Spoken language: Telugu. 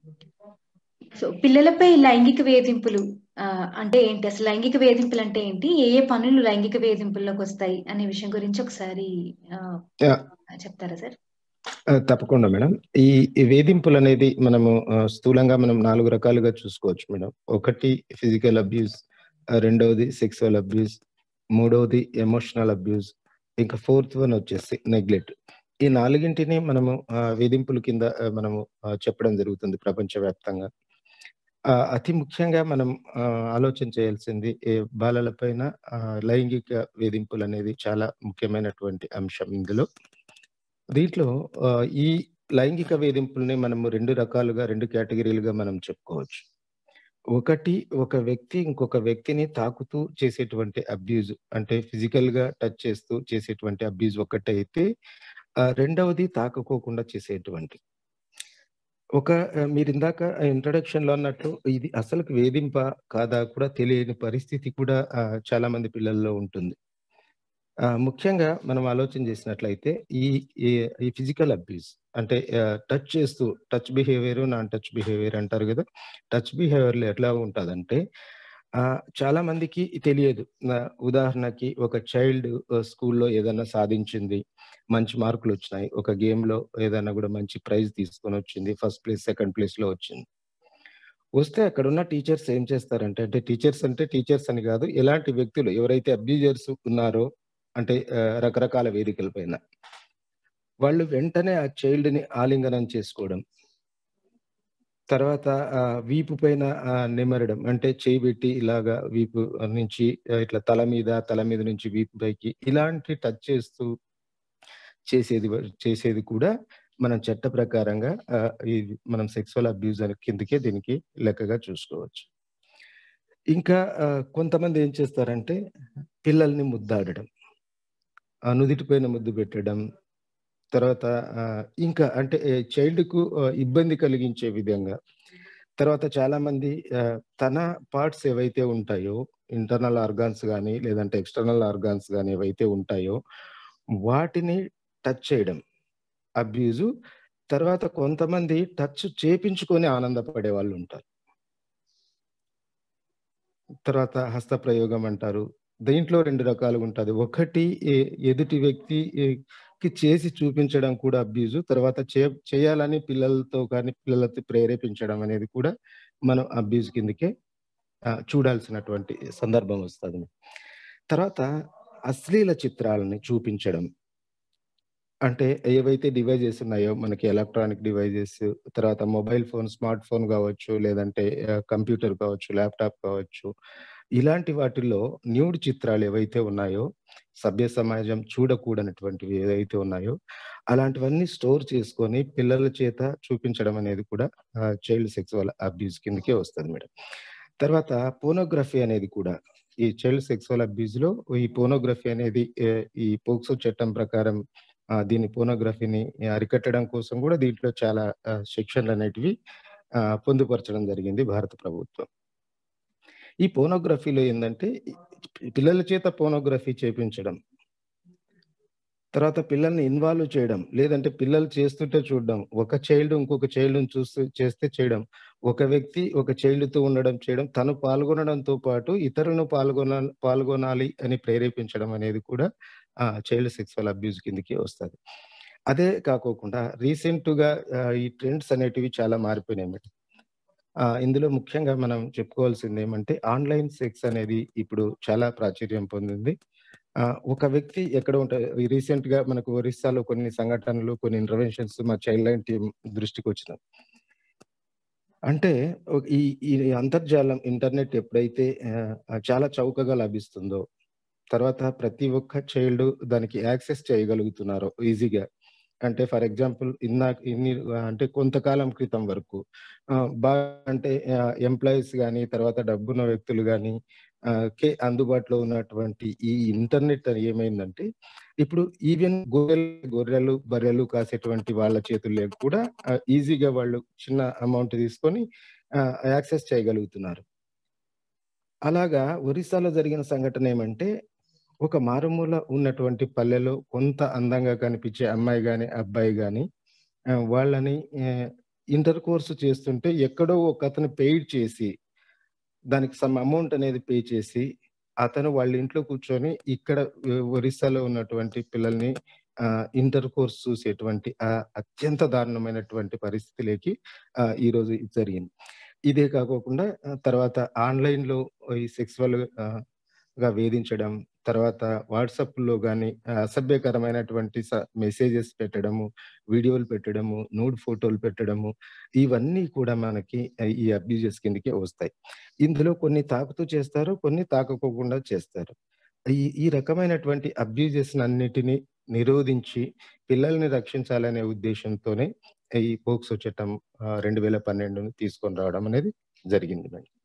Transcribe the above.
సో పిల్లలపై లైంగిక వేధింపులు ఆహ్, అంటే ఏంటి? అసలు లైంగిక వేధింపులు అంటే ఏంటి? ఏ ఏ పనులు లైంగిక వేధింపుల్లోకి వస్తాయి అనే విషయం గురించి ఒకసారి ఆహ్, యాహ్! చెప్తారా సార్? ఆ! తప్పకుండా మేడం. ఈ ఈ వేధింపులనేది మనము ఆహ్, స్థూలంగా మనం 4 రకాలుగా చూసుకోవచ్చు మేడం. ఒకటి ఫిజికల్ అబ్యూస్, ఆహ్, రెండవది సెక్సువల్ అబ్యూస్, మూడవది ఎమోషనల్ అబ్యూస్, ఇంకా ఫోర్త్ వన్ వచ్చేసి నెగ్లెక్ట్. ఈ నాలుగింటిని మనము ఆహ్, వేధింపుల కింద ఆహ్, మనము ఆహ్, చెప్పడం జరుగుతుంది ప్రపంచవ్యాప్తంగా. ఆహ్, అతి ముఖ్యంగా మనం ఆహ్, ఆలోచన చేయాల్సింది ఏ బాలల పైన ఆహ్, లైంగిక వేధింపులనేది చాలా ముఖ్యమైనటువంటి అంశం ఇందులో. దీంట్లో ఆహ్, ఈ లైంగిక వేధింపుల్ని మనము 2 రకాలుగా, 2 కేటగరీలుగా మనం చెప్పుకోవచ్చు. ఒకటి ఒక వ్యక్తి ఇంకొక వ్యక్తిని తాకుతూ చేసేటువంటి అబ్యూజ్ అంటే ఫిజికల్‌గా టచ్ చేస్తూ చేసేటువంటి అబ్యూజ్ ఒకటైతే, ఆహ్, రెండవది తాకకోకుండా చేసేటువంటి. ఒక ఆహ్, మీరిందాక ఇంట్రడక్షన్‌లో అన్నట్టు ఇది అసలుకి వేధింపా? కాదా? కూడా తెలియని పరిస్థితి కూడా ఆహ్, చాలా మంది పిల్లల్లో ఉంటుంది. ఆహ్, ముఖ్యంగా మనం ఆలోచన చేసినట్లయితే ఈ ఈ ఈ ఫిజికల్ అబ్యూస్ అంటే ఆహ్, టచ్ చేస్తూ touch behaviour, non touch behaviour అంటారు గదా! టచ్ బిహేవియర్‌లో ఎట్లా ఉంటదంటే ఆహ్, చాలా మందికి తెలియదు. ఆహ్, ఉదాహరణకి ఒక చైల్డ్ ఆహ్, స్కూల్‌లో ఏదన్నా సాధించింది. మంచి మార్కులొచ్చినాయి. ఒక గేమ్‌లో ఏదైనా గూడా మంచి ప్రైజ్ తీసుకొనొచ్చింది. ఫస్ట్ ప్లేస్, సెకండ్ ప్లేస్‌లో వచ్చింది. వస్తే అక్కడున్న టీచర్స్ ఏం చేస్తారంటే అంటే టీచర్స్ అంటే టీచర్స్ అని గాదు. ఎలాంటి వ్యక్తులు ఎవరైతే అబ్యూజర్స్ ఉన్నారో అంటే ఆహ్, రకరకాల వేదికల పైన. వాళ్ళు వెంటనే ఆ చైల్డ్‌ని ఆలింగనం చేసుకోవడం. తర్వాత ఆహ్, వీపు పైన ఆహ్, నిమరడం. అంటే చెయ్యి పెట్టి ఇలాగా వీపు నుంచి ఆహ్, ఇట్లా తల మీద, తల మీద నుంచి వీపు పైకి ఇలాంటి టచ్ చేస్తూ చేసేది వ చేసేది కూడా మనం చట్ట ప్రకారంగా ఆహ్, ఇది మనం సెక్సువల్ అబ్యూజ్ అని కిందకే దీనికి లెక్కగా చూసుకోవచ్చు. ఇంకా ఆహ్, కొంతమంది ఏం చేస్తారంటే పిల్లల్ని ముద్దాడడం. ఆ నుదిటి పైన ముద్దు పెట్టడం. తర్వాత ఆహ్, ఇంకా అంటే చైల్డ్‌కు ఆహ్, ఇబ్బంది కలిగించే విధంగా. తర్వాత చాలామంది ఆహ్, తన పార్ట్స్ ఏవైతే ఉంటాయో ఇంటర్నల్ ఆర్గాన్స్ గాని, లేదంటే ఎక్స్‌టర్నల్ ఆర్గాన్స్ గాని ఏవైతే ఉంటాయో వాటిని టచ్ చేయడం. అబ్యూజు. తర్వాత కొంతమంది టచ్ చేపించుకొని ఆనందపడే వాళ్ళుంటారు. తర్వాత హస్తప్రయోగం అంటారు. దీంట్లో 2 రకాలుగుంటది. ఒకటి ఎ ఎదుటి వ్యక్తి ఎ కి చేసి చూపించడం కూడా అబ్యూజు. తర్వాత చే చేయాలని పిల్లలతో కానీ, పిల్లలతో ప్రేరేపించడం అనేది కూడా మనం అబ్యూజ్ కిందకే ఆహ్, చూడాల్సినటువంటి సందర్భం వస్తది. తర్వాత అశ్లీల చిత్రాలని చూపించడం. అంటే ఏవైతే డివైజెస్ ఉన్నాయో మనకి ఎలక్ట్రానిక్ డివైజెస్, తర్వాత మొబైల్ ఫోన్, స్మార్ట్ ఫోన్ గావచ్చు, లేదంటే ఆహ్, కంప్యూటర్ కావచ్చు, ల్యాప్‌టాప్ కావచ్చు. ఇలాంటి వాటిల్లో న్యూడ్ చిత్రాలు ఏవైతే ఉన్నాయో, సభ్య సమాజం చూడకూడనటువంటివి ఏవైతే ఉన్నాయో, అలాంటివన్నీ స్టోర్ చేసుకొని పిల్లల చేత చూపించడం అనేది కూడా ఆహ్, చైల్డ్ సెక్సువల్ అబ్యూజ్ కిందకే వస్తది మేడం. తర్వాత పోర్నోగ్రఫీ అనేది కూడా ఈ చైల్డ్ సెక్సువల్ అబ్యూజ్‌లో ఈ పోర్నోగ్రఫీ అనేది ఎ ఈ పోక్సో చట్టం ప్రకారం ఆహ్, దీన్ని పోర్నోగ్రఫీని అరికట్టడం కోసం గూడా దీంట్లో చాలా ఆహ్, శిక్షణలనేటివి ఆహ్, పొందుపరచడం జరిగింది భారత ప్రభుత్వం. ఈ పోర్నోగ్రఫీలో ఏందంటే పిల్లల చేత పోర్నోగ్రఫీ చేపించడం. తర్వాత పిల్లల్ని ఇన్వాల్వ్ చేయడం. లేదంటే పిల్లలు చేస్తుంటే చూడడం. ఒక చైల్డ్ ఇంకొక చైల్డ్‌ని చూస్తూ చేస్తే చేయడం. ఒక వ్యక్తి ఒక చైల్డ్‌తో ఉండడం చేయడం. తను పాల్గొనడంతో పాటు ఇతరులను పాల్గొనాల్ పాల్గొనాలి అని ప్రేరేపించడం అనేది కూడా ఆహ్, చైల్డ్ సెక్సువల్ అబ్యూజ్ కిందకే వస్తది. అదే కాకోకుండా రీసెంట్‌గా ఆహ్, ఈ ట్రెండ్స్ అనేటివి చాలా మారిపోయినాయి మేడం. ఆహ్, ఇందులో ముఖ్యంగా మనం చెప్పుకోవాల్సిందేమంటే ఆన్‌లైన్ సెక్స్ అనేది ఇప్పుడు చాలా ప్రాచుర్యం పొందింది. ఆహ్, ఒక వ్యక్తి ఎక్కడ ఉంట రీసెంట్‌గా మనకు ఒరిస్సాలో కొన్ని సంఘటనలు, కొన్ని ఇంటర్వెన్షన్స్ మా చైల్డ్ లైన్ టీమ్ దృష్టికొచ్చినాయి. అంటే ఒ ఈ ఈ అంతర్జాలం ఇంటర్నెట్ ఎప్పుడైతే ఆహ్, చాలా చౌకగా లభిస్తుందో, తర్వాత ప్రతి ఒక్క చైల్డ్ దానికి యాక్సెస్ చేయగలుగుతున్నారో ఈజీగా. అంటే ఫర్ ఎగ్జాంపుల్ ఇందాక ఇన్ని అంటే కొంతకాలం క్రితం వరకు ఆహ్, బాగా అంటే ఆహ్, ఎంప్లాయీస్ గాని, తర్వాత డబ్బున్న వ్యక్తులు గాని ఆహ్, కే అందుబాటులో ఉన్నటువంటి ఈ ఇంటర్నెట్ ఏమైందంటే, ఇప్పుడు ఈవెన్ గొర్రెలు గొర్రెలు, బర్రెలు కాసేటువంటి వాళ్ళ చేతుల్లో కూడా ఆహ్, ఈజీగా వాళ్ళు చిన్న అమౌంట్ తీసుకొని ఆహ్, యాక్సెస్ చేయగలుగుతున్నారు. అలాగా ఒరిస్సాలో జరిగిన సంఘటన ఏమంటే, ఒక మారుమూల ఉన్నటువంటి పల్లెలో కొంత అందంగా కనిపించే అమ్మాయి గాని, అబ్బాయి గాని ఆహ్, వాళ్ళని ఆహ్, ఇంటర్ కోర్స్ చేస్తుంటే ఎక్కడో ఒకతను పెయిడ్ చేసి దానికి సమ్ అమౌంట్ అనేది పే చేసి అతను వాళ్ళ ఇంట్లో కూర్చొని ఇక్కడ ఒ- ఒరిస్సాలో ఉన్నటువంటి పిల్లల్ని ఆ, ఇంటర్ కోర్స్ చూసేటువంటి ఆ అత్యంత దారుణమైనటువంటి పరిస్థితిలోకి ఆ, ఈరోజు ఇది జరిగింది ఇదే కాకోకుండా ఆ, తర్వాత ఆన్లైన్ లో ఈ సెక్సువల్ గా వేధించడం తర్వాత వాట్సాప్ లో కానీ అసభ్యకరమైనటువంటి మెసేజెస్ పెట్టడము వీడియోలు పెట్టడము నూడ్ ఫోటోలు పెట్టడము ఇవన్నీ కూడా మనకి ఆ, ఈ అబ్యూజెస్ కిందకి వస్తాయి ఇందులో కొన్ని తాకుతూ చేస్తారు కొన్ని తాకకోకుండా చేస్తారు ఈ ఈ రకమైనటువంటి అబ్యూజెస్ అన్నిటిని నిరోధించి పిల్లల్ని రక్షించాలనే ఉద్దేశంతోనే ఈ పోక్సో చట్టం రెండు వేల పన్నెండుని తీసుకొని రావడం అనేది జరిగింది మేడం